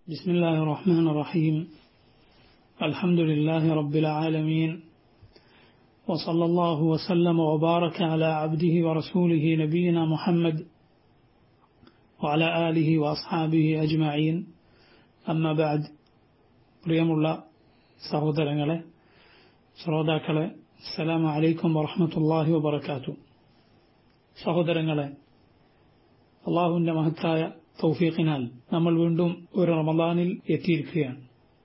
بسم الله الرحمن الرحيم الحمد لله رب العالمين وصلى الله وسلم وبارك على عبده ورسوله نبينا محمد وعلى آله وأصحابه أجمعين أما بعد പ്രിയമുള്ള സഹോദരങ്ങളെ ശ്രോതാക്കളെ അസ്സലാമു അലൈക്കും വറഹമത്തല്ലാഹി വബർക്കാത്തു സഹോദരങ്ങളെ അള്ളാഹുവിന്റെ മഹത്തായ തൗഫീഖിനാൽ നമ്മൾ വീണ്ടും ഒരു റമദാനിൽ എത്തിയിരിക്കുകയാണ്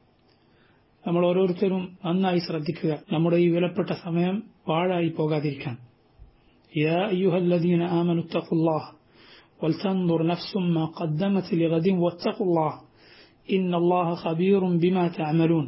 നമ്മൾ ഓരോരുത്തരും നന്നായി ശ്രദ്ധിക്കുക നമ്മുടെ ഈ വിലപ്പെട്ട സമയം പാഴായി പോകാതിരിക്കാൻ يا أيها الذين آمنوا اتقوا الله ولتنظر نفس ما قدمت لغد واتقوا الله إن الله خبير بما تعملون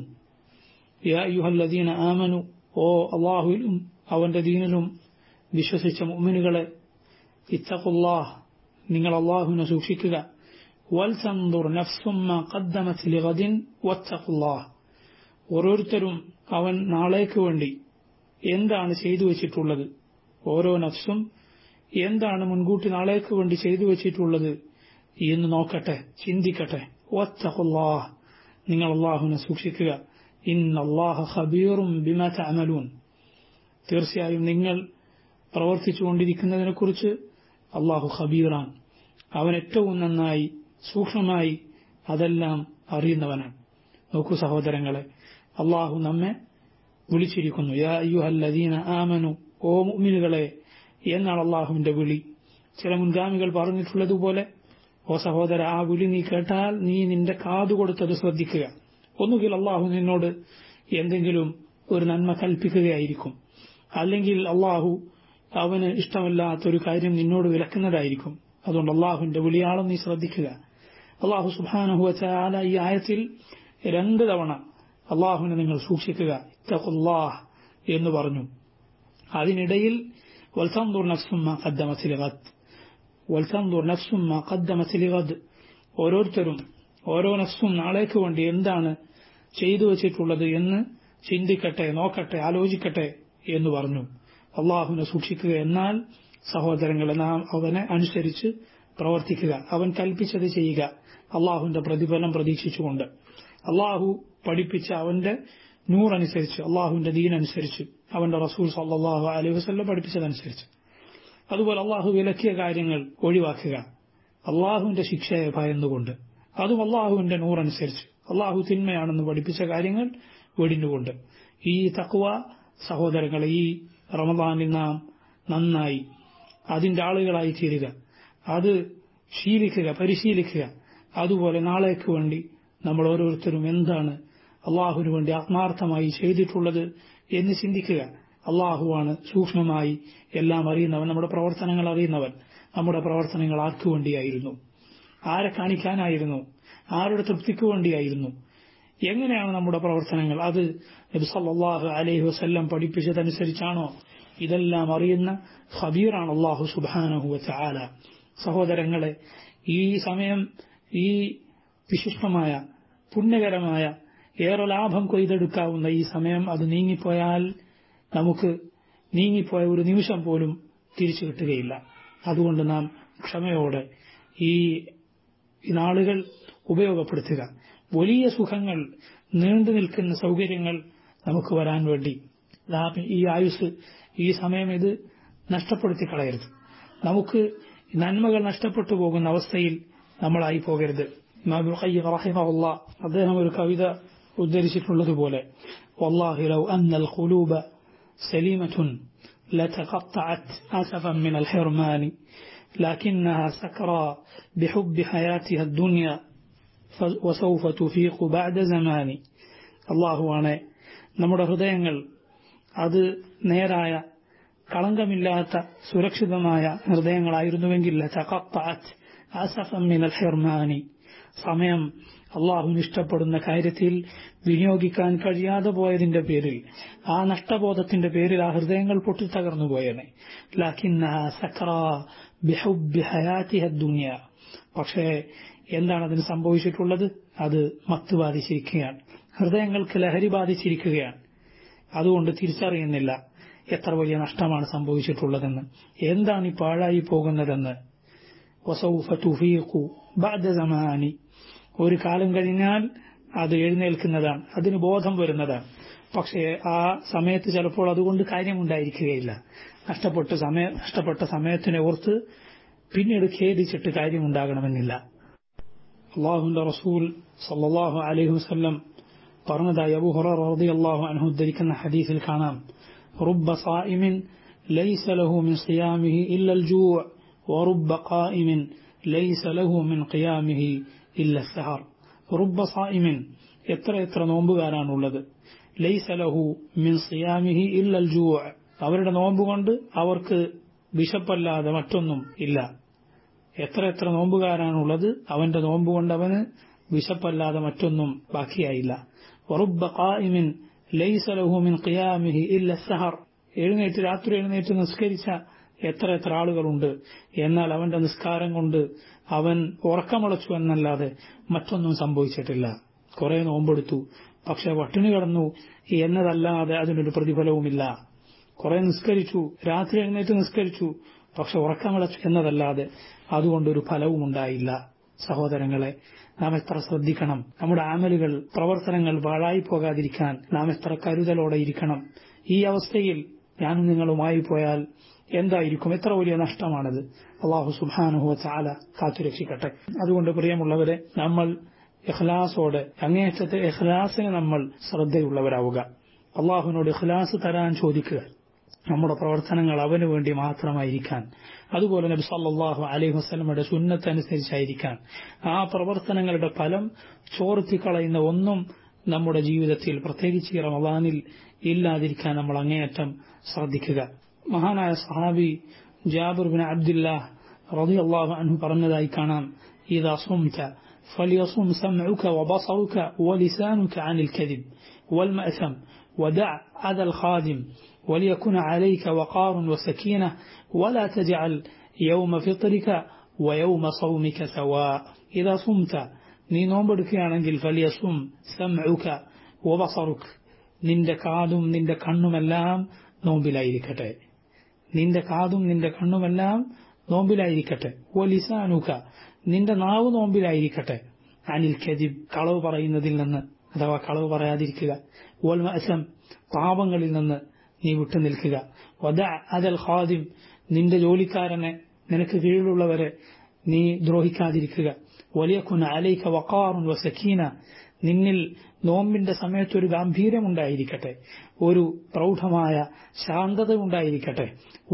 يا أيها الذين آمنوا ഓ അള്ളാഹുവിലും അവന്റെ ദീനിലും വിശ്വസിച്ച മുഅ്മിനുകളെ ഇത്തഖുല്ലാഹ് നിങ്ങൾ അള്ളാഹുവിനെ സൂക്ഷിക്കുക വൽതൻദുർ നഫ്സുമ്മ ഖദ്ദമത് ലിഗദിൻ വത്തഖുല്ലാഹ് ഓരോരുത്തരും അവൻ നാളേക്ക് വേണ്ടി എന്താണ് ചെയ്തു വെച്ചിട്ടുള്ളത് ഓരോ നഫ്സും എന്താണ് മുൻകൂട്ടി നാളേക്ക് വേണ്ടി ചെയ്തു വെച്ചിട്ടുള്ളത് എന്ന് നോക്കട്ടെ ചിന്തിക്കട്ടെ വത്തഖുല്ലാഹ് നിങ്ങൾ അള്ളാഹുവിനെ സൂക്ഷിക്കുക ഇന്നല്ലാഹ ഖബീറും ബിമാ തഅമലൂൻ തീർച്ചയായും നിങ്ങൾ പ്രവർത്തിച്ചുകൊണ്ടിരിക്കുന്നതിനെക്കുറിച്ച് അള്ളാഹു ഖബീറാണ് അവൻ ഏറ്റവും നന്നായി സൂക്ഷ്മമായി അതെല്ലാം അറിയുന്നവനാണ് നോക്കൂ സഹോദരങ്ങളെ അള്ളാഹു നമ്മെ വിളിച്ചിരിക്കുന്നു യാ അയ്യുഹല്ലദീന ആമനു ഓ മുഅ്മിനുകളെ എന്നാണ് അള്ളാഹുവിന്റെ വിളി ചില മുൻഗാമികൾ പറഞ്ഞിട്ടുള്ളതുപോലെ ഓ സഹോദര ആ വിളി നീ കേട്ടാൽ നീ നിന്റെ കാതു കൊടുത്തത് ശ്രദ്ധിക്കുക ഒന്നുകിൽ അള്ളാഹു നിന്നോട് എന്തെങ്കിലും ഒരു നന്മ കൽപ്പിക്കുകയായിരിക്കും അല്ലെങ്കിൽ അള്ളാഹു അവന് ഇഷ്ടമല്ലാത്തൊരു കാര്യം നിന്നോട് വിലക്കുന്നതായിരിക്കും അതുകൊണ്ട് അള്ളാഹുവിന്റെ വിളിയാളം നീ ശ്രദ്ധിക്കുക അള്ളാഹു സുബാനുഹുവല ഈ ആയത്തിൽ രണ്ട് തവണ അള്ളാഹുവിനെ നിങ്ങൾ സൂക്ഷിക്കുക ഇത്തഖുല്ലാഹ് എന്ന് പറഞ്ഞു അതിനിടയിൽ വൽതന്ദുർ നഫ്സുമ്മ ഖദ്ദമത്തിലിഗദ് വൽതന്ദുർ നഫ്സുമ്മ ഖദ്ദമത്തിലിഗദ് ഓരോരുത്തരും ഓരോ നഫ്സും നാളേക്ക് വേണ്ടി എന്താണ് ചെയ്തു വച്ചിട്ടുള്ളത് എന്ന് ചിന്തിക്കട്ടെ നോക്കട്ടെ ആലോചിക്കട്ടെ എന്ന് പറഞ്ഞു അള്ളാഹുവിനെ സൂക്ഷിക്കുക എന്നാൽ സഹോദരങ്ങളെ നാം അവനെ അനുസരിച്ച് പ്രവർത്തിക്കുക അവൻ കൽപ്പിച്ചത് ചെയ്യുക അള്ളാഹുവിന്റെ പ്രതിഫലം പ്രതീക്ഷിച്ചുകൊണ്ട് അള്ളാഹു പഠിപ്പിച്ച അവന്റെ നൂറനുസരിച്ച് അള്ളാഹുവിന്റെ ദീനനുസരിച്ച് അവന്റെ റസൂൽ സല്ലാഹു അലൈഹി വസ്ല്ലം പഠിപ്പിച്ചതനുസരിച്ച് അതുപോലെ അള്ളാഹു വിലക്കിയ കാര്യങ്ങൾ ഒഴിവാക്കുക അള്ളാഹുവിന്റെ ശിക്ഷയെ ഭയന്നുകൊണ്ട് അതും അള്ളാഹുവിന്റെ നൂറനുസരിച്ച് അള്ളാഹു തിന്മയാണെന്ന് പഠിപ്പിച്ച കാര്യങ്ങൾ വെടിഞ്ഞുകൊണ്ട് ഈ തക്വ സഹോദരങ്ങളെ ഈ റമദാനിൽ നാം നന്നായി അതിന്റെ ആളുകളായി തീരുക അത് ശീലിക്കുക പരിശീലിക്കുക അതുപോലെ നാളേക്ക് വേണ്ടി നമ്മൾ ഓരോരുത്തരും എന്താണ് അള്ളാഹുവിന് വേണ്ടി ആത്മാർത്ഥമായി ചെയ്തിട്ടുള്ളത് എന്ന് ചിന്തിക്കുക അള്ളാഹുവാണ് സൂക്ഷ്മമായി എല്ലാം അറിയുന്നവൻ നമ്മുടെ പ്രവർത്തനങ്ങൾ അറിയുന്നവൻ നമ്മുടെ പ്രവർത്തനങ്ങൾ ആർക്കു വേണ്ടിയായിരുന്നു ആരെ കാണിക്കാനായിരുന്നു ആരുടെ തൃപ്തിക്ക് വേണ്ടിയായിരുന്നു എങ്ങനെയാണ് നമ്മുടെ പ്രവർത്തനങ്ങൾ അത് നബി സല്ലല്ലാഹു അലൈഹി വസല്ലം പഠിപ്പിച്ചതനുസരിച്ചാണോ ഇതെല്ലാം അറിയുന്ന ഖബീറാണ് അള്ളാഹു സുബ്ഹാനഹു വതആല സഹോദരങ്ങളെ ഈ സമയം ഈ വിശിഷ്ടമായ പുണ്യകരമായ ഏറെ ലാഭം കൊയ്തെടുക്കാവുന്ന ഈ സമയം അത് നീങ്ങിപ്പോയാൽ നമുക്ക് നീങ്ങിപ്പോയ ഒരു നിമിഷം പോലും തിരിച്ചു കിട്ടുകയില്ല അതുകൊണ്ട് നാം ക്ഷമയോടെ ഈ നാളുകൾ ഉപയോഗപ്പെടുത്തുക വലിയ സുഖങ്ങൾ നീണ്ടു നിൽക്കുന്ന സൗകര്യങ്ങൾ നമുക്ക് വരാൻ വേണ്ടി ഈ ആയുസ് ഈ സമയം ഇത് നഷ്ടപ്പെടുത്തി കളയരുത് നമുക്ക് നന്മകൾ നഷ്ടപ്പെട്ടു പോകുന്ന അവസ്ഥയിൽ നമ്മളായി പോകരുത് അദ്ദേഹം ഒരു കവിത ഉദ്ധരിച്ചിട്ടുള്ളതുപോലെ والله لو أن القلوب سليمة لتقطعت أسفا من الحرمان لكنها سكرى بحب حياتها الدنيا وسوف تفيق بعد زمان അള്ളാഹുവാണ് നമ്മുടെ ഹൃദയങ്ങൾ അത് നേരായ കളങ്കമില്ലാത്ത സുരക്ഷിതമായ ഹൃദയങ്ങളായിരുന്നുവെങ്കിൽ ഹിർമാനി സമയം അള്ളാഹുവിന് ഇഷ്ടപ്പെടുന്ന കാര്യത്തിൽ വിനിയോഗിക്കാൻ കഴിയാതെ പോയതിന്റെ പേരിൽ ആ നഷ്ടബോധത്തിന്റെ പേരിൽ ആ ഹൃദയങ്ങൾ പൊട്ടിത്തകർന്നു പോയേനെ ദുനിയ പക്ഷേ എന്താണ് അതിന് സംഭവിച്ചിട്ടുള്ളത് അത് മത്ത് ബാധിച്ചിരിക്കുകയാണ് ഹൃദയങ്ങൾക്ക് ലഹരി ബാധിച്ചിരിക്കുകയാണ് അതുകൊണ്ട് തിരിച്ചറിയുന്നില്ല എത്ര വലിയ നഷ്ടമാണ് സംഭവിച്ചിട്ടുള്ളതെന്ന് എന്താണ് ഈ പാഴായി പോകുന്നതെന്ന് وسوف تفيق بعد زمان ഒരു കാലം കഴിഞ്ഞാൽ അത് എഴുന്നേൽക്കുന്നതാണ് അതിന് ബോധം വരുന്നതാണ് പക്ഷേ ആ സമയത്ത് ചിലപ്പോൾ അതുകൊണ്ട് കാര്യമുണ്ടായിരിക്കുകയില്ല നഷ്ടപ്പെട്ട സമയ നഷ്ടപ്പെട്ട സമയത്തിനെ ഓർത്ത് പിന്നീട് ഖേദിച്ചിട്ട് കാര്യമുണ്ടാകണമെന്നില്ല അള്ളാഹുന്റെ റസൂൽ സല്ലല്ലാഹു അലൈഹി വസല്ലം പറഞ്ഞതായി അബൂ ഹുറൈറ റളിയല്ലാഹു അൻഹു ഉദ്ധരിക്കുന്ന ഹദീസിൽ കാണാം رب صائم ليس له من صيامه إلا الجوع ورب قائم ليس له من قيامه إلا السهر رب صائم എത്ര എത്ര നോമ്പുകാരാണുള്ളത് ലൈസ ലഹു മിൻ സിയാമിഹി ഇല്ലൽ ജൂ അവരുടെ നോമ്പ് കൊണ്ട് അവർക്ക് വിശപ്പല്ലാതെ മറ്റൊന്നും ഇല്ല എത്ര എത്ര നോമ്പുകാരാണുള്ളത് അവന്റെ നോമ്പ് കൊണ്ട് അവന് വിശപ്പല്ലാതെ മറ്റൊന്നും ബാക്കിയായില്ല വറുബ്ബ ഖായിമിൻ ലൈസ ലഹു മിൻ ഖിയാമിഹി ഇല്ല സഹർ എഴുന്നേറ്റ് രാത്രി എഴുന്നേറ്റ് നിസ്കരിച്ച എത്ര എത്ര ആളുകളുണ്ട് എന്നാൽ അവന്റെ നിസ്കാരം കൊണ്ട് അവൻ ഉറക്കമുളച്ചു എന്നല്ലാതെ മറ്റൊന്നും സംഭവിച്ചിട്ടില്ല കുറെ നോമ്പെടുത്തു പക്ഷെ പട്ടിണി കിടന്നു എന്നതല്ലാതെ അതിനൊരു പ്രതിഫലവുമില്ല കുറെ നിസ്കരിച്ചു രാത്രി എഴുന്നേറ്റ് നിസ്കരിച്ചു പക്ഷെ ഉറക്കമിളച്ചു എന്നതല്ലാതെ അതുകൊണ്ടൊരു ഫലവും ഉണ്ടായില്ല സഹോദരങ്ങളെ നാം എത്ര ശ്രദ്ധിക്കണം നമ്മുടെ ആമലുകൾ പ്രവർത്തനങ്ങൾ പാഴായി പോകാതിരിക്കാൻ നാം എത്ര കരുതലോടെ ഇരിക്കണം ഈ അവസ്ഥയിൽ ഞാനും നിങ്ങളുമായി പോയാൽ എന്തായിരിക്കും എത്ര വലിയ നഷ്ടമാണത് അള്ളാഹു സുബാനുഹു ചാല കാത്തുരക്ഷിക്കട്ടെ അതുകൊണ്ട് പ്രിയമുള്ളവരെ നമ്മൾ ഇഖ്ലാസോടെ അങ്ങേയറ്റത്തെ ഇഖ്ലാസിന് നമ്മൾ ശ്രദ്ധയുള്ളവരാവുക അള്ളാഹുവിനോട് ഇഖ്ലാസ് തരാൻ ചോദിക്കുക നമ്മുടെ പ്രവർത്തനങ്ങൾ അവന് വേണ്ടി മാത്രമായിരിക്കാൻ അതുപോലെ നബി സല്ലല്ലാഹു അലൈഹി വസല്ലമയുടെ സുന്നത്ത് അനുസരിച്ചായിരിക്കാൻ ആ പ്രവർത്തനങ്ങളുടെ ഫലം ചോർത്തിക്കളയുന്ന ഒന്നും നമ്മുടെ ജീവിതത്തിൽ പ്രത്യേകിച്ച് ഈ റമദാനിൽ ഇല്ലാതിരിക്കാൻ നമ്മൾ അങ്ങേയറ്റം ശ്രദ്ധിക്കുക മഹാനായ സഹാബി ജാബിർ ബിൻ അബ്ദുല്ലാഹ് റളിയല്ലാഹു അൻഹു പറഞ്ഞതായി കാണാം ഇദാ സുംത فليصم سمعك وبصرك ولسانك عن الكذب والمأثم ودع أذى الخادم وليكن عليك وقار وسكينة ولا تجعل يوم فطرك ويوم صومك سواء إذا صمت നീ നോമ്പെടുക്കുകയാണെങ്കിൽ ഫലിയസും സമഉക വബസറുക് നിന്റെ കാതും നിന്റെ കണ്ണുമെല്ലാം നോമ്പിലായിരിക്കട്ടെ നിന്റെ കാതും നിന്റെ കണ്ണുമെല്ലാം നോമ്പിലായിരിക്കട്ടെ ഒലിസാനുക നിന്റെ നാവ് നോമ്പിലായിരിക്കട്ടെ അനിൽ ഖദിബ് കളവ് പറയുന്നതിൽ നിന്ന് അഥവാ കളവ് പറയാതിരിക്കുക വൽ മഅസം പാപങ്ങളിൽ നിന്ന് നീ വിട്ടു നിൽക്കുക വദ അദൽ ഖാദിം നിന്റെ ജോലിക്കാരനെ നിനക്ക് കീഴിലുള്ളവരെ നീ ദ്രോഹിക്കാതിരിക്കുക വലിയക്കുന അലൈക വക്കാറുൻ വസക്കീന നിന്നിൽ നോമ്പിന്റെ സമയത്ത് ഒരു ഗാംഭീര്യമുണ്ടായിരിക്കട്ടെ ഒരു പ്രൗഢമായ ശാന്തത ഉണ്ടായിരിക്കട്ടെ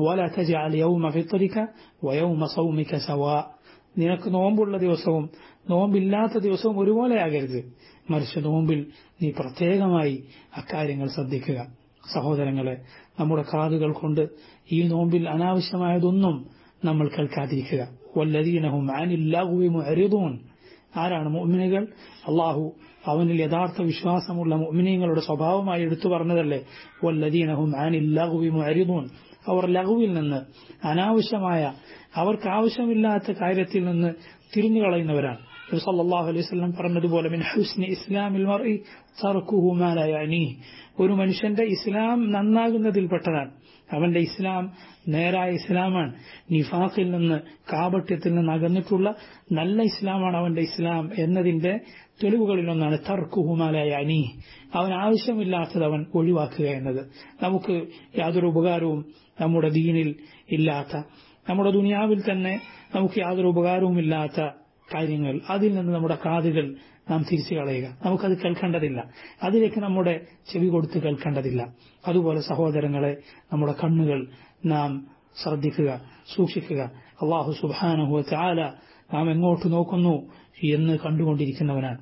സവാ നിനക്ക് നോമ്പുള്ള ദിവസവും നോമ്പില്ലാത്ത ദിവസവും ഒരുപോലെയാകരുത് മറിച്ച് നോമ്പിൽ നീ പ്രത്യേകമായി അക്കാര്യങ്ങൾ ശ്രദ്ധിക്കുക സഹോദരങ്ങളെ നമ്മുടെ കാതുകൾ കൊണ്ട് ഈ നോമ്പിൽ അനാവശ്യമായതൊന്നും നമ്മൾ കേൾക്കാതിരിക്കുക വല്ലതീനഹും അനില്ലാഹുവിമുഅരിദൂൻ ആരാണ് മുഅ്മിനുകൾ അള്ളാഹു അവനിൽ യഥാർത്ഥ വിശ്വാസമുള്ള മുഅ്മിനീങ്ങളുടെ സ്വഭാവമായി എടുത്തു പറഞ്ഞതല്ലേ വല്ലദീനഹും അനില്ലാഹുവിമുഅരിദൂൻ അവർ ലഘുവിൽ നിന്ന് അനാവശ്യമായ അവർക്ക് ആവശ്യമില്ലാത്ത കാര്യത്തിൽ നിന്ന് തിരിഞ്ഞു കളയുന്നവരാണ് സല്ലല്ലാഹു അലൈഹി വസല്ലം പറഞ്ഞതുപോലെ മിൻ ഹുസ്നി ഇസ്ലാമിൽ മർഇ തർക്കുഹു മാ ലാ യഅനീഹ് ഒരു മനുഷ്യന്റെ ഇസ്ലാം നന്നാകുന്നതിൽപ്പെട്ടതാണ് അവന്റെ ഇസ്ലാം നേരായ ഇസ്ലാമാണ് നിഫാഖിൽ നിന്ന് കാപട്യത്തിൽ നിന്ന് അകന്നിട്ടുള്ള നല്ല ഇസ്ലാമാണ് അവന്റെ ഇസ്ലാം എന്നതിന്റെ തെളിവുകളിലൊന്നാണ് തർക്കുഹുമാലായ അനി അവൻ ആവശ്യമില്ലാത്തത് അവൻ ഒഴിവാക്കുക എന്നത് നമുക്ക് യാതൊരു ഉപകാരവും നമ്മുടെ ദീനിൽ ഇല്ലാത്ത നമ്മുടെ ദുനിയാവിൽ തന്നെ നമുക്ക് യാതൊരു ഉപകാരവുമില്ലാത്ത കാര്യങ്ങൾ അതിൽ നിന്ന് നമ്മുടെ കാതുകൾ നാം തിരിച്ചു കളയുക നമുക്കത് കേൾക്കേണ്ടതില്ല അതിലേക്ക് നമ്മുടെ ചെവി കൊടുത്ത് കേൾക്കേണ്ടതില്ല അതുപോലെ സഹോദരങ്ങളെ നമ്മുടെ കണ്ണുകൾ നാം ശ്രദ്ധിക്കുക സൂക്ഷിക്കുക അള്ളാഹു സുബാനഹു ചാല നാം എങ്ങോട്ട് നോക്കുന്നു എന്ന് കണ്ടുകൊണ്ടിരിക്കുന്നവനാണ്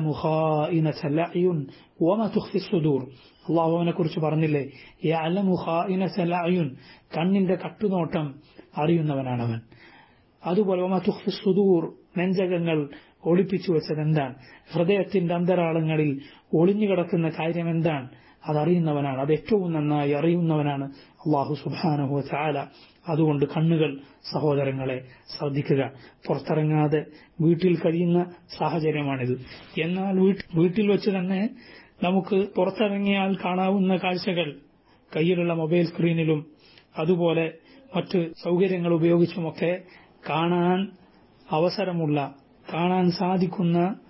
അള്ളാഹു അവനെ കുറിച്ച് പറഞ്ഞില്ലേ കണ്ണിന്റെ കട്ടുനോട്ടം അറിയുന്നവനാണ് അവൻ അതുപോലെ സുദൂർ നെഞ്ചകങ്ങൾ ഒളിപ്പിച്ചു വെച്ചത് എന്താണ് ഹൃദയത്തിന്റെ അന്തരാളങ്ങളിൽ ഒളിഞ്ഞുകിടക്കുന്ന കാര്യം എന്താണ് അതറിയുന്നവനാണ് അത് ഏറ്റവും നന്നായി അറിയുന്നവനാണ് അള്ളാഹു സുബാനഹു ചാല അതുകൊണ്ട് കണ്ണുകൾ സഹോദരങ്ങളെ ശ്രദ്ധിക്കുക പുറത്തിറങ്ങാതെ വീട്ടിൽ കഴിയുന്ന സാഹചര്യമാണിത് എന്നാൽ വീട്ടിൽ വെച്ച് തന്നെ നമുക്ക് പുറത്തിറങ്ങിയാൽ കാണാവുന്ന കാഴ്ചകൾ കയ്യിലുള്ള മൊബൈൽ സ്ക്രീനിലും അതുപോലെ മറ്റ് സൗകര്യങ്ങൾ ഉപയോഗിച്ചുമൊക്കെ കാണാൻ അവസരമുള്ള കാണാൻ സാധിക്കുന്ന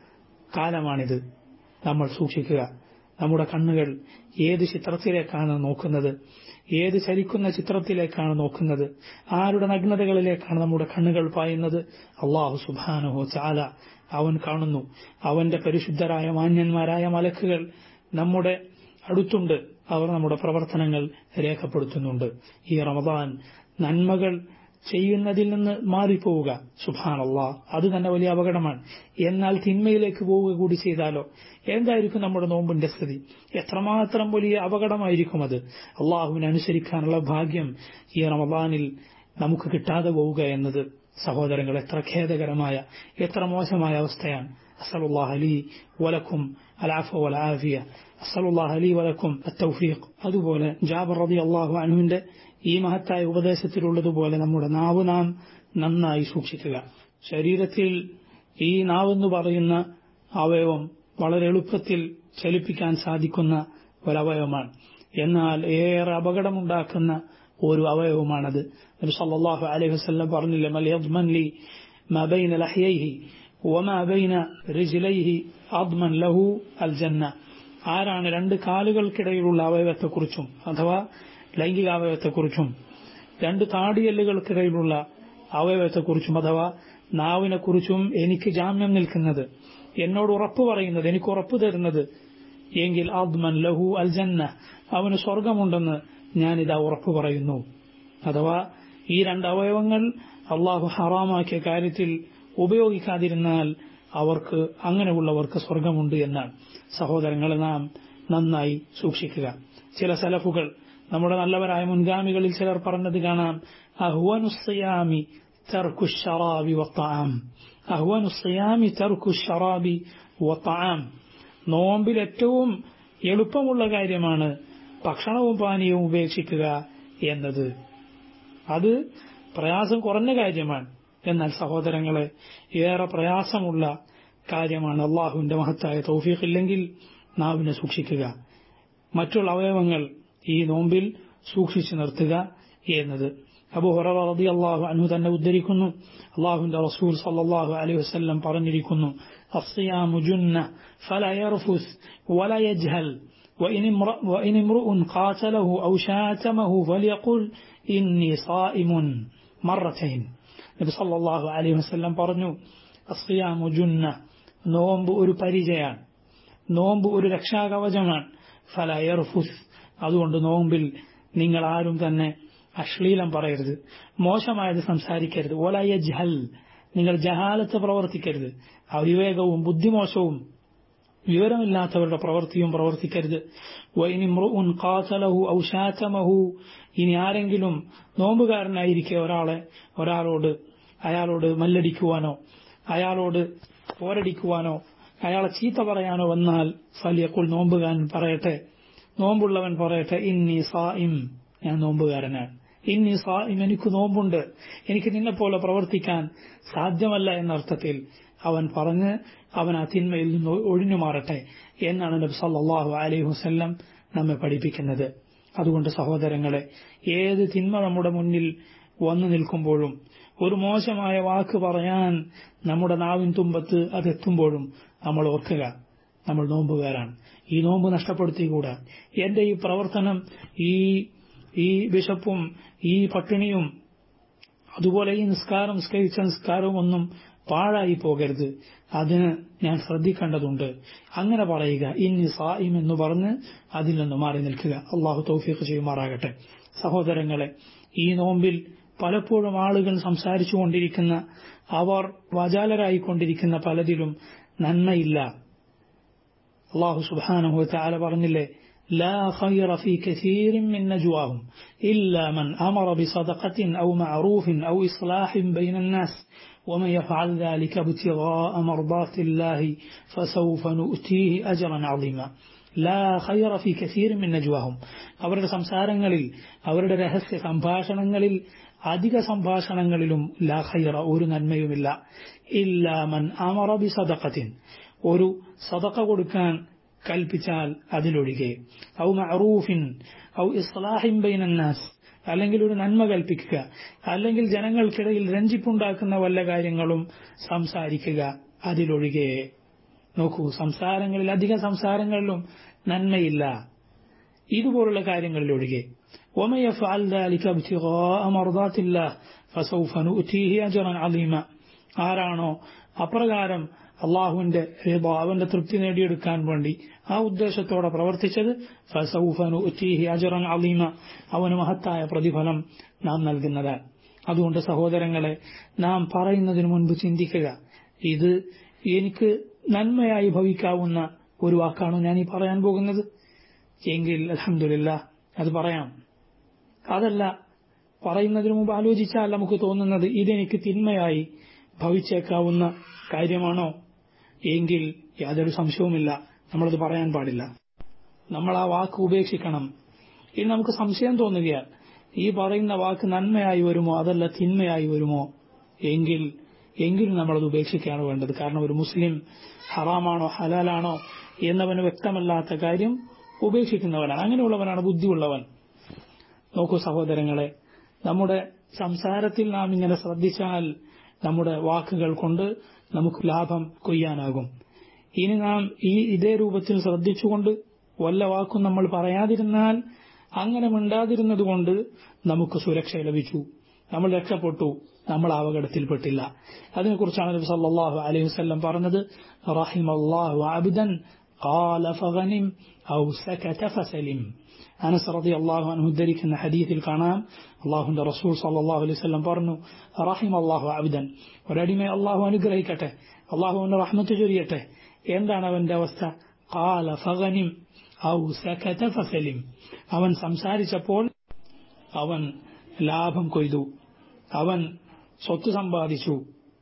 കാലമാണിത് നമ്മൾ സൂക്ഷിക്കുക നമ്മുടെ കണ്ണുകൾ ഏത് ചിത്രത്തിലേക്കാണ് നോക്കുന്നത് ഏത് ചലിക്കുന്ന ചിത്രത്തിലേക്കാണ് നോക്കുന്നത് ആരുടെ നഗ്നതകളിലേക്കാണ് നമ്മുടെ കണ്ണുകൾ പായുന്നത് അള്ളാഹു സുബാനഹോ ചാല അവൻ കാണുന്നു അവന്റെ പരിശുദ്ധരായ മാന്യന്മാരായ മലക്കുകൾ നമ്മുടെ അടുത്തുണ്ട് അവർ നമ്മുടെ പ്രവർത്തനങ്ങൾ രേഖപ്പെടുത്തുന്നുണ്ട് ഈ റമദാൻ നന്മകൾ ചെയ്യുന്നതിൽ നിന്ന് മാറിപ്പോവുക സുഭാനല്ല അത് തന്നെ വലിയ അപകടമാണ് എന്നാൽ തിന്മയിലേക്ക് പോവുക കൂടി ചെയ്താലോ എന്തായിരിക്കും നമ്മുടെ നോമ്പിന്റെ സ്ഥിതി എത്രമാത്രം വലിയ അപകടമായിരിക്കും അത് അള്ളാഹുവിനെ അനുസരിക്കാനുള്ള ഭാഗ്യം ഈ റമദാനിൽ നമുക്ക് കിട്ടാതെ പോവുക എന്നത് സഹോദരങ്ങൾ എത്ര ഖേദകരമായ എത്ര മോശമായ അവസ്ഥയാണ് അസലുല്ലാഹ് അലി വലക്കും അലാഫ വലാഫിയ അസലുല്ലാഹ് അലി വലക്കും തൗഫീഖ് അതുപോലെ ജാബർ റതി അള്ളാഹു അനുവിന്റെ ഈ മഹത്തായ ഉപദേശത്തിലുള്ളതുപോലെ നമ്മുടെ നാവ് നാം നന്നായി സൂക്ഷിക്കുക ശരീരത്തിൽ ഈ നാവെന്ന് പറയുന്ന അവയവം വളരെ എളുപ്പത്തിൽ ചലിപ്പിക്കാൻ സാധിക്കുന്ന ഒരവയവമാണ് എന്നാൽ ഏറെ അപകടമുണ്ടാക്കുന്ന ഒരു അവയവമാണത് നബി സല്ലല്ലാഹു അലൈഹി വസല്ലം പറഞ്ഞില്ലേ മൽ യദ്മൻ ലി മാ ബൈന ലഹ്യൈഹി വമാ ബൈന റിജ്ലൈഹി അദ്മൻ ലഹു അൽ ജന്ന ആരാണ് രണ്ട് കാലുകൾക്കിടയിലുള്ള അവയവത്തെക്കുറിച്ചും അഥവാ ലൈംഗികാവയവത്തെക്കുറിച്ചും രണ്ട് താടിയല്ലുകൾക്കിടയിലുള്ള അവയവത്തെക്കുറിച്ചും അഥവാ നാവിനെക്കുറിച്ചും എനിക്ക് ജാമ്യം നിൽക്കുന്നത് എന്നോട് ഉറപ്പ് പറയുന്നത് എനിക്ക് ഉറപ്പ് തരുന്നത് എങ്കിൽ ആദ്മൻ ലഹു അൽ ജന്ന അവന് സ്വർഗമുണ്ടെന്ന് ഞാനിതാ ഉറപ്പ് പറയുന്നു അഥവാ ഈ രണ്ട് അവയവങ്ങൾ അള്ളാഹു ഹറാമാക്കിയ കാര്യത്തിൽ ഉപയോഗിക്കാതിരുന്നാൽ അവർക്ക് അങ്ങനെയുള്ളവർക്ക് സ്വർഗമുണ്ട് എന്നാണ് സഹോദരങ്ങളെ നാം നന്നായി സൂക്ഷിക്കുക ചില സലഫുകൾ നമ്മുടെ നല്ലവരായ മുൻഗാമികളിൽ ചിലർ പറഞ്ഞത് കാണാം അഹ്വനുസ്യാമി തർക്കുഷറാബി വത്താം അഹ്വനുസ്യാമി തർക്കുഷറാബി വത്താം നോമ്പിൽ ഏറ്റവും എളുപ്പമുള്ള കാര്യമാണ് ഭക്ഷണവും പാനീയവും ഉപേക്ഷിക്കുക എന്നത് അത് പ്രയാസം കുറഞ്ഞ കാര്യമാണ് എന്നാൽ സഹോദരങ്ങളെ ഏറെ പ്രയാസമുള്ള കാര്യമാണ് അള്ളാഹുവിന്റെ മഹത്തായ തൗഫീഖ് ഇല്ലെങ്കിൽ നാവിനെ സൂക്ഷിക്കുക മറ്റുള്ള അവയവങ്ങൾ ഈ നോമ്പിൽ സൂക്ഷിച്ചു നിർത്തുക എന്നത് അബു ഹുററ റതി അള്ളാഹു അനു തന്നെ ഉദ്ധരിക്കുന്നു അള്ളാഹുവിന്റെ റസൂൽ സല്ലല്ലാഹു അലൈഹി വസല്ലം പറഞ്ഞിരിക്കുന്നു الصيام جنة فلا يرفث ولا يجهل وإن امرؤ, وإن امرؤ قاتله أو شاتمه فليقل إني صائم مرتين നബി സല്ലല്ലാഹു അലൈഹി വസല്ലം പറഞ്ഞു അസ്യാമു ജുന്ന നോമ്പ് ഒരു പരിചയാണ് നോമ്പ് ഒരു രക്ഷാകവചമാണ് ഫല യർഫുസ് അതുകൊണ്ട് നോമ്പിൽ നിങ്ങൾ ആരും തന്നെ അശ്ലീലം പറയരുത് മോശമായത് സംസാരിക്കരുത് ഓലയ ജഹൽ നിങ്ങൾ ജഹാലത്ത് പ്രവർത്തിക്കരുത് അവിവേകവും ബുദ്ധിമോശവും വിവരമില്ലാത്തവരുടെ പ്രവൃത്തിയും പ്രവർത്തിക്കരുത് വൈനിമ്രുഉൻ ഖാതലഹു ഔ ശാതമഹു ഇനി ആരെങ്കിലും നോമ്പുകാരനായിരിക്കെ ഒരാളെ ഒരാളോട് അയാളോട് മല്ലടിക്കുവാനോ അയാളോട് പോരടിക്കുവാനോ അയാളെ ചീത്ത പറയാനോ വന്നാൽ ഫലിയക്കുൾ നോമ്പുകാരൻ പറയട്ടെ നോമ്പുള്ളവൻ പറയട്ടെ ഇന്നി സായിം ഞാൻ നോമ്പുകാരനാണ് ഇന്നി സായിം എനിക്ക് നോമ്പുണ്ട് എനിക്ക് നിന്നെപ്പോലെ പ്രവർത്തിക്കാൻ സാധ്യമല്ല എന്നർത്ഥത്തിൽ അവൻ പറഞ്ഞ് അവൻ ആ തിന്മയിൽ നിന്ന് ഒഴിഞ്ഞു മാറട്ടെ എന്നാണ് നബി സല്ലല്ലാഹു അലൈഹി വസല്ലം നമ്മെ പഠിപ്പിക്കുന്നത് അതുകൊണ്ട് സഹോദരങ്ങളെ ഏത് തിന്മ നമ്മുടെ മുന്നിൽ വന്നു നിൽക്കുമ്പോഴും ഒരു മോശമായ വാക്ക് പറയാൻ നമ്മുടെ നാവിൻ തുമ്പത്ത് അതെത്തുമ്പോഴും നമ്മൾ ഓർക്കുക നമ്മൾ നോമ്പുകാരാണ് ഈ നോമ്പ് നഷ്ടപ്പെടുത്തിക്കൂടാ എന്റെ ഈ പ്രവർത്തനം ഈ ഈ വിശപ്പും ഈ പട്ടിണിയും അതുപോലെ ഈ നിസ്കാരം നിസ്കരിച്ച നിസ്കാരവും ഒന്നും പാഴായി പോകരുത് അതിന് ഞാൻ ശ്രദ്ധിക്കേണ്ടതുണ്ട് അങ്ങനെ പറയുക ഇനി സായിം എന്ന് പറഞ്ഞ് അതിൽ നിന്ന് മാറി നിൽക്കുക അള്ളാഹു തൗഫീഖ് ചെയ്യുമാറാകട്ടെ സഹോദരങ്ങളെ ഈ നോമ്പിൽ പലപ്പോഴും ആളുകൾ സംസാരിച്ചു കൊണ്ടിരിക്കുന്ന അവർ വാചാലരായിക്കൊണ്ടിരിക്കുന്ന പലതിലും നന്മയില്ല അള്ളാഹു സുബാനഹു താല പറഞ്ഞില്ലേ لا خير في كثير من نجواهم إلا من أمر بصدقة أو معروف أو إصلاح بين الناس ومن يفعل ذلك ابتغاء مرضات الله فسوف نؤتيه أجرا عظيما لا خير في كثير من نجواهم അവരുടെ സംസാരങ്ങളിൽ അവരുടെ രഹസ്യ സംഭാഷണങ്ങളിൽ അധിക സംഭാഷണങ്ങളിലും ലാ ഖൈറ ഒരു നന്മയുമില്ല ഇല്ലാമൻ അമറ ബി സദഖത്തിൻ ഒരു സദഖ കൊടുക്കാൻ കൽപ്പിച്ചാൽ അതിലൊഴികെ ഔ മഅറൂഫിൻ ഔ ഇസ്ലാഹിൻ ബൈനന്നാസ് അല്ലെങ്കിൽ ഒരു നന്മ കൽപ്പിക്കുക അല്ലെങ്കിൽ ജനങ്ങൾക്കിടയിൽ രഞ്ജിപ്പുണ്ടാക്കുന്ന വല്ല കാര്യങ്ങളും സംസാരിക്കുക അതിലൊഴികെ നോക്കൂ സംസാരങ്ങളിൽ അധിക സംസാരങ്ങളിലും നന്മയില്ല ഇതുപോലുള്ള കാര്യങ്ങളിലൊഴികെ ومن يفعل ذلك ابتغاء مرضات الله فسوف نؤتيه أجرا عظيما ആരാണോ അപ്രകാരം അള്ളാഹുവിന്റെ റിബ അവന്റെ തൃപ്തി നേടിയെടുക്കാൻ വേണ്ടി ആ ഉദ്ദേശത്തോടെ പ്രവർത്തിച്ചത് ഫസൗഫനു അജറൻ അലീമ അവന് മഹത്തായ പ്രതിഫലം നാം നൽകുന്നത് അതുകൊണ്ട് സഹോദരങ്ങളെ നാം പറയുന്നതിന് മുൻപ് ചിന്തിക്കുക ഇത് എനിക്ക് നന്മയായി ഭവിക്കാവുന്ന ഒരു വാക്കാണോ ഞാൻ ഈ പറയാൻ പോകുന്നത് എങ്കിൽ അലഹമില്ല അത് പറയാം അതല്ല പറയുന്നതിന് മുമ്പ് ആലോചിച്ചാൽ നമുക്ക് തോന്നുന്നത് ഇതെനിക്ക് തിന്മയായി ഭവിച്ചേക്കാവുന്ന കാര്യമാണോ എങ്കിൽ യാതൊരു സംശയവുമില്ല നമ്മളത് പറയാൻ പാടില്ല നമ്മൾ ആ വാക്ക് ഉപേക്ഷിക്കണം ഇനി നമുക്ക് സംശയം തോന്നുകയാൽ ഈ പറയുന്ന വാക്ക് നന്മയായി വരുമോ അതല്ല തിന്മയായി വരുമോ എങ്കിൽ എങ്കിലും നമ്മളത് ഉപേക്ഷിക്കുകയാണ് വേണ്ടത് കാരണം ഒരു മുസ്ലിം ഹറാമാണോ ഹലാലാണോ എന്നവന് വ്യക്തമല്ലാത്ത കാര്യം ഉപേക്ഷിക്കുന്നവനാണ് അങ്ങനെയുള്ളവനാണ് ബുദ്ധിയുള്ളവൻ നോക്കൂ സഹോദരങ്ങളെ നമ്മുടെ സംസാരത്തിൽ നാം ഇങ്ങനെ ശ്രദ്ധിച്ചാൽ നമ്മുടെ വാക്കുകൾ കൊണ്ട് നമുക്ക് ലാഭം കൊയ്യാനാകും ഇനി നാം ഈ ഇതേ രൂപത്തിൽ ശ്രദ്ധിച്ചുകൊണ്ട് വല്ല വാക്കും നമ്മൾ പറയാതിരുന്നാൽ അങ്ങനെ മിണ്ടാതിരുന്നത് കൊണ്ട് നമുക്ക് സുരക്ഷ ലഭിച്ചു നമ്മൾ രക്ഷപ്പെട്ടു നമ്മൾ അപകടത്തിൽപ്പെട്ടില്ല അതിനെക്കുറിച്ചാണ് നബി സല്ലല്ലാഹു അലൈഹി വസല്ലം പറഞ്ഞത് റഹിമല്ലാഹു അബ്ദൻ قال فغنم أو سكت فسلم അനസ് റതി അള്ളാഹു അനു ഉദ്ധരിക്കുന്ന ഹദീസിൽ കാണാം അള്ളാഹുന്റെ റസൂൽ സല്ലാഹു അലൈഹി സ്വലം പറഞ്ഞു റഹിം അള്ളാഹു അബിദൻ ഒരടിമയെ അള്ളാഹു അനുഗ്രഹിക്കട്ടെ അള്ളാഹുവിന്റെ റഹ്മത്ത് ചൊരിയട്ടെ എന്താണ് അവന്റെ അവസ്ഥ കാല ഫഗനിം ഔ സകത ഫസലിം അവൻ സംസാരിച്ചപ്പോൾ അവൻ ലാഭം കൊയ്തു അവൻ സ്വത്ത് സമ്പാദിച്ചു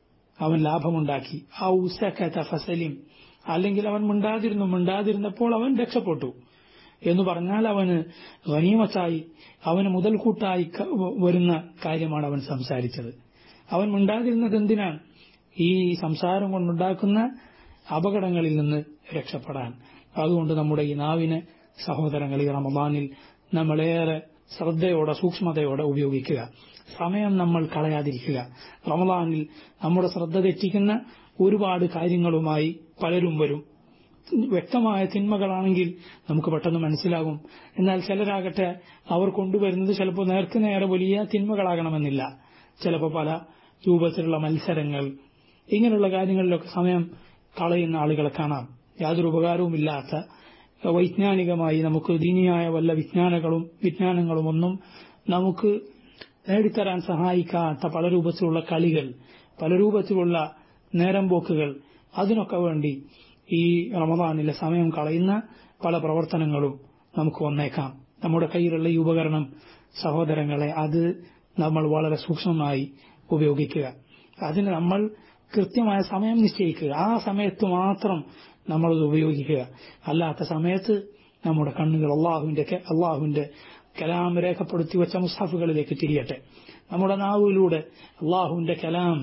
അവൻ ലാഭമുണ്ടാക്കി ഔ സകത ഫസലിം അല്ലെങ്കിൽ അവൻ മിണ്ടാതിരുന്നു മിണ്ടാതിരുന്നപ്പോൾ അവൻ രക്ഷപ്പെട്ടു എന്ന് പറഞ്ഞാൽ അവന് ഗനീമത്തായി അവന് മുതൽക്കൂട്ടായി വരുന്ന കാര്യമാണ് അവൻ സംസാരിച്ചത് അവൻ മിണ്ടാതിരുന്നത് എന്തിനാണ് ഈ സംസാരം കൊണ്ടുണ്ടാക്കുന്ന അപകടങ്ങളിൽ നിന്ന് രക്ഷപ്പെടാൻ അതുകൊണ്ട് നമ്മുടെ ഈ നാവിനെ സഹോദരങ്ങൾ ഈ റമദാനിൽ നമ്മളേറെ ശ്രദ്ധയോടെ സൂക്ഷ്മതയോടെ ഉപയോഗിക്കുക സമയം നമ്മൾ കളയാതിരിക്കുക റമദാനിൽ നമ്മുടെ ശ്രദ്ധ തെറ്റിക്കുന്ന ഒരുപാട് കാര്യങ്ങളുമായി പലരും വരും വ്യക്തമായ തിന്മകളാണെങ്കിൽ നമുക്ക് പെട്ടെന്ന് മനസ്സിലാകും എന്നാൽ ചിലരാകട്ടെ അവർ കൊണ്ടുവരുന്നത് ചിലപ്പോൾ നേർക്ക് നേരെ വലിയ തിന്മകളാകണമെന്നില്ല ചിലപ്പോൾ പല രൂപത്തിലുള്ള മത്സരങ്ങൾ ഇങ്ങനെയുള്ള കാര്യങ്ങളിലൊക്കെ സമയം കളയുന്ന ആളുകളെ കാണാം യാതൊരു ഉപകാരവുമില്ലാത്ത വൈജ്ഞാനികമായി നമുക്ക് ദീനിയായ വല്ല വിജ്ഞാനങ്ങളും വിജ്ഞാനങ്ങളും ഒന്നും നമുക്ക് നേടിത്തരാൻ സഹായിക്കാത്ത പല രൂപത്തിലുള്ള കളികൾ പല രൂപത്തിലുള്ള നേരം പോക്കുകൾ അതിനൊക്കെ വേണ്ടി ഈ റമദാനിലെ സമയം കളയുന്ന പല പ്രവർത്തനങ്ങളും നമുക്ക് വന്നേക്കാം നമ്മുടെ കയ്യിലുള്ള ഈ ഉപകരണം സഹോദരങ്ങളെ അത് നമ്മൾ വളരെ സൂക്ഷ്മമായി ഉപയോഗിക്കുക അതിന് നമ്മൾ കൃത്യമായ സമയം നിശ്ചയിക്കുക ആ സമയത്ത് മാത്രം നമ്മളത് ഉപയോഗിക്കുക അല്ലാത്ത സമയത്ത് നമ്മുടെ കണ്ണുകൾ അള്ളാഹുവിന്റെ അള്ളാഹുവിന്റെ കലാം രേഖപ്പെടുത്തി വെച്ച മുസാഫുകളിലേക്ക് തിരിയട്ടെ നമ്മുടെ നാവിലൂടെ അള്ളാഹുവിന്റെ കലാം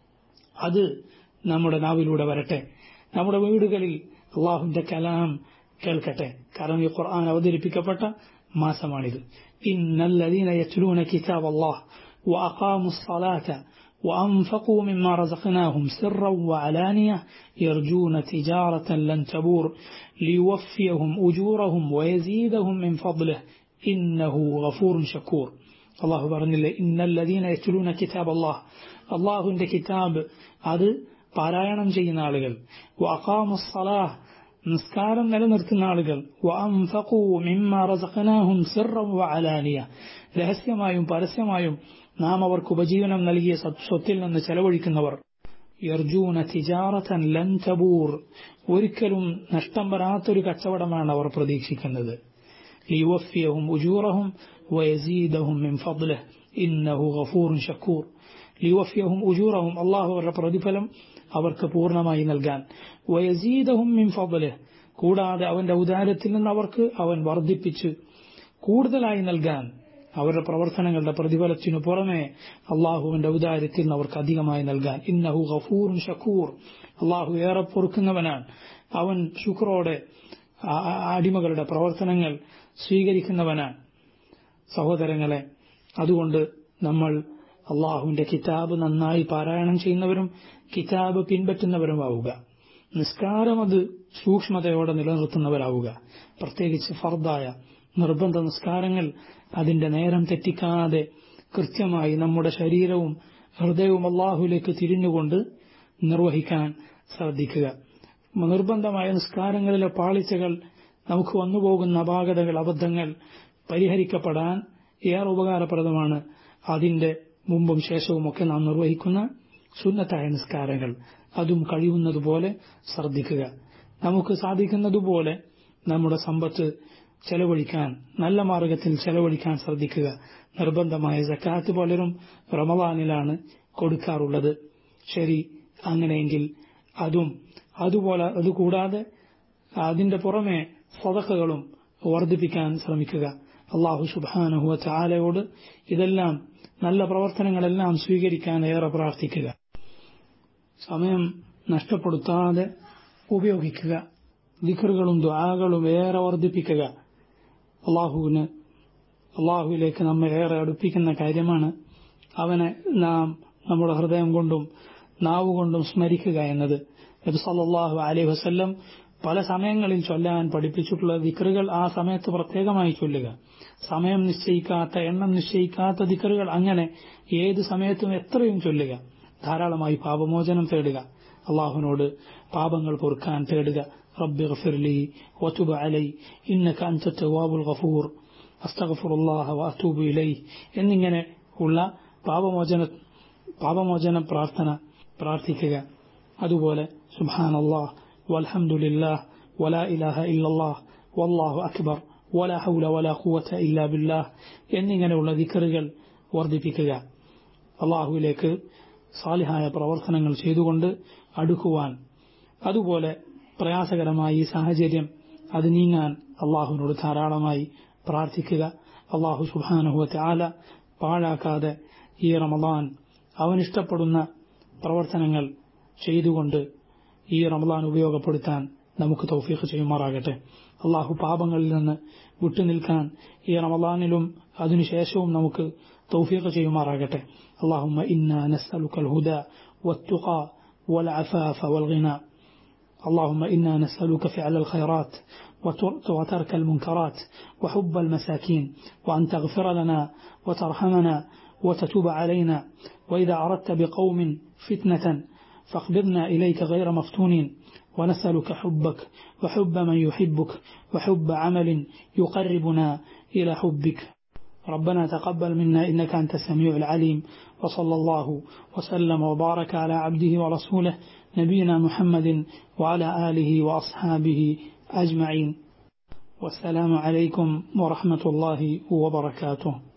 അത് നമ്മുടെ നാവിലൂടെ വരട്ടെ നമ്മുടെ വീടുകളിൽ അള്ളാഹുവിന്റെ കലാം കേൾക്കട്ടെ കാരണം ഈ ഖുർആൻ അവതരിപ്പിക്കപ്പെട്ട മാസമാണിത് ഇന്നല്ലദീന യത്ലൂന കിതാബ് അല്ലാഹ് وأقاموا الصلاة وأنفقوا مما رزقناهم سرا وعلانية يرجون تجارة لن تبور ليوفيهم أجورهم ويزيدهم من فضله إنه غفور شكور الله പറഞ്ഞില്ലേ ഇന്നല്ലദീന യത്ലൂന കിതാബ് അല്ലാഹ് അള്ളാഹുവിന്റെ കിതാബ് അത് പാരായണം ചെയ്യുന്ന ആളുകൾ വഖാമുസ്സലാഹ് നിസ്കാരം നിലനിർത്തുന്ന ആളുകൾ വഅൻഫഖൂ മിമ്മാ റസഖനാഹും സിർറൻ വഅലാനിയ രഹസ്യമായും പരസ്യമായും നാം അവർക്ക് ഉപജീവനം നൽകിയ സ്വത്തിൽ നിന്ന് ചെലവഴിക്കുന്നവർ യർജൂന തിജാറത്തൻ ലൻ തബൂർ ഒരിക്കലും നഷ്ടം വരാത്തൊരു കച്ചവടമാണ് അവർ പ്രതീക്ഷിക്കുന്നത് ലിയുവഫിയഹും ഉജൂറഹും വയസീദഹും മിൻ ഫദ്ലഹ് ഇന്നഹു ഗഫൂറുൻ ഷക്കൂർ ലിയുവഫിയഹും ഉജൂറഹും അള്ളാഹു അവരുടെ പ്രതിഫലം അവർക്ക് പൂർണ്ണമായി നൽകാൻ വയസീദഹും മിൻ ഫദ്ലഹ് കൂടാതെ അവന്റെ ഔദാര്യത്തിൽ നിന്ന് അവർക്ക് അവൻ വർദ്ധിപ്പിച്ച് കൂടുതലായി നൽകാൻ അവരുടെ പ്രവർത്തനങ്ങളുടെ പ്രതിഫലത്തിനു പുറമെ അള്ളാഹുവിന്റെ ഔദാര്യത്തിൽ നിന്ന് അവർക്ക് അധികമായി നൽകാൻ ഇന്നഹു ഗഫൂറും ഷക്കൂർ അള്ളാഹു ഏറെ പൊറുക്കുന്നവനാണ് അവൻ ശുക്രോടെ അടിമകളുടെ പ്രവർത്തനങ്ങൾ സ്വീകരിക്കുന്നവനാണ് സഹോദരങ്ങളെ അതുകൊണ്ട് നമ്മൾ അള്ളാഹുവിന്റെ കിതാബ് നന്നായി പാരായണം ചെയ്യുന്നവരും കിതാബ് പിൻപറ്റുന്നവരുമാവുക നിസ്കാരം അത് സൂക്ഷ്മതയോടെ നിലനിർത്തുന്നവരാവുക പ്രത്യേകിച്ച് ഫർദായ നിർബന്ധ നിസ്കാരങ്ങൾ അതിന്റെ നേരം തെറ്റിക്കാതെ കൃത്യമായി നമ്മുടെ ശരീരവും ഹൃദയവും അള്ളാഹുലേക്ക് തിരിഞ്ഞുകൊണ്ട് നിർവഹിക്കാൻ ശ്രദ്ധിക്കുക നിർബന്ധമായ നിസ്കാരങ്ങളിലെ പാളിച്ചകൾ നമുക്ക് വന്നുപോകുന്ന അപാകതകൾ അബദ്ധങ്ങൾ പരിഹരിക്കപ്പെടാൻ ഏറെ ഉപകാരപ്രദമാണ് അതിന്റെ മുമ്പും ശേഷവും ഒക്കെ നാം നിർവഹിക്കുന്ന സുന്നത്തായ നിസ്കാരങ്ങൾ അതും കഴിയുന്നതുപോലെ ശ്രദ്ധിക്കുക നമുക്ക് സാധിക്കുന്നതുപോലെ നമ്മുടെ സമ്പത്ത് ചെലവഴിക്കാൻ നല്ല മാർഗത്തിൽ ചെലവഴിക്കാൻ ശ്രദ്ധിക്കുക നിർബന്ധമായ ജക്കാത്ത് പലരും റമദാനിലാണ് കൊടുക്കാറുള്ളത് ശരി അങ്ങനെയെങ്കിൽ അതും അതുപോലെ അതുകൂടാതെ അതിന്റെ പുറമെ സ്വതക്കകളും വർദ്ധിപ്പിക്കാൻ ശ്രമിക്കുക അള്ളാഹു സുബാനഹുവ ചാലയോട് ഇതെല്ലാം നല്ല പ്രവർത്തനങ്ങളെല്ലാം സ്വീകരിക്കാൻ ഏറെ പ്രാർത്ഥിക്കുക സമയം നഷ്ടപ്പെടുത്താതെ ഉപയോഗിക്കുക ദിഖറുകളും ദ്വാകളും ഏറെ വർദ്ധിപ്പിക്കുക അള്ളാഹുവിന് അള്ളാഹുവിലേക്ക് നമ്മെ ഏറെ അടുപ്പിക്കുന്ന കാര്യമാണ് അവനെ നാം നമ്മുടെ ഹൃദയം കൊണ്ടും നാവ് കൊണ്ടും സ്മരിക്കുക എന്നത് നബി സല്ലല്ലാഹു അലൈഹി വസല്ലം പല സമയങ്ങളിൽ ചൊല്ലാൻ പഠിപ്പിച്ചിട്ടുള്ള ദിക്കറുകൾ ആ സമയത്ത് പ്രത്യേകമായി ചൊല്ലുക സമയം നിശ്ചയിക്കാത്ത എണ്ണം നിശ്ചയിക്കാത്ത ദിക്കറുകൾ അങ്ങനെ ഏത് സമയത്തും എത്രയും ചൊല്ലുക ധാരാളമായി പാപമോചനം തേടുക അള്ളാഹുവിനോട് പാപങ്ങൾ പൊറുക്കാൻ തേടുക റബ്ബി ഗഫിർലി വതുബ് അലൈ ഇന്നക അൻത തവാബുൽ ഗഫൂർ അസ്തഗ്ഫിറുല്ലാഹ വഅതൂബു ഇലൈ എന്നിങ്ങനെ ഉള്ള പാപമോചന പാപമോചന പ്രാർത്ഥന പ്രാർത്ഥിക്കുക അതുപോലെ സുബ്ഹാനല്ലാഹ് വൽഹംദുലില്ലാഹ് വലാ ഇലാഹ ഇല്ലല്ലാഹ് വല്ലാഹു അക്ബർ വലാ ഹൗല വലാ ഖുവത ഇല്ലാ ബില്ലാഹ് എന്നിങ്ങനെയുള്ള ദിക്കറുകൾ വർദ്ധിപ്പിക്കുക അള്ളാഹുവിലേക്ക് സാലിഹായ പ്രവർത്തനങ്ങൾ ചെയ്തുകൊണ്ട് അടുക്കുവാൻ അതുപോലെ പ്രയാസകരമായ ഈ സാഹചര്യം അത് നീങ്ങാൻ അള്ളാഹുവിനോട് ധാരാളമായി പ്രാർത്ഥിക്കുക അള്ളാഹു സുബാനുഹുവത്തെ ആല പാഴാക്കാതെ ഈ റമദാൻ അവനിഷ്ടപ്പെടുന്ന പ്രവർത്തനങ്ങൾ ചെയ്തുകൊണ്ട് ഈ റമദാൻ ഉപയോഗപ്പെടുത്താൻ നമുക്ക് തൗഫീഖ് ചെയ്യുമാറാകട്ടെ അള്ളാഹു പാപങ്ങളിൽ നിന്ന് വിട്ടുനിൽക്കാൻ ഈ റമദാനിലും അതിനുശേഷവും നമുക്ക് തൗഫീഖ് ചെയ്യുമാറാകട്ടെ اللهم إنا نسألك الهدى والتقى والعفاف والغنى اللهم إنا نسألك فعل الخيرات وترك المنكرات وحب المساكين وأن تغفر لنا وترحمنا وتتوب علينا وإذا أردت بقوم فتنة فاقبضنا إليك غير مفتونين ونسألك حبك وحب من يحبك وحب عمل يقربنا إلى حبك ربنا تقبل منا إنك أنت السميع العليم وصلى الله وسلم وبارك على عبده ورسوله نبينا محمد وعلى آله وأصحابه أجمعين والسلام عليكم ورحمة الله وبركاته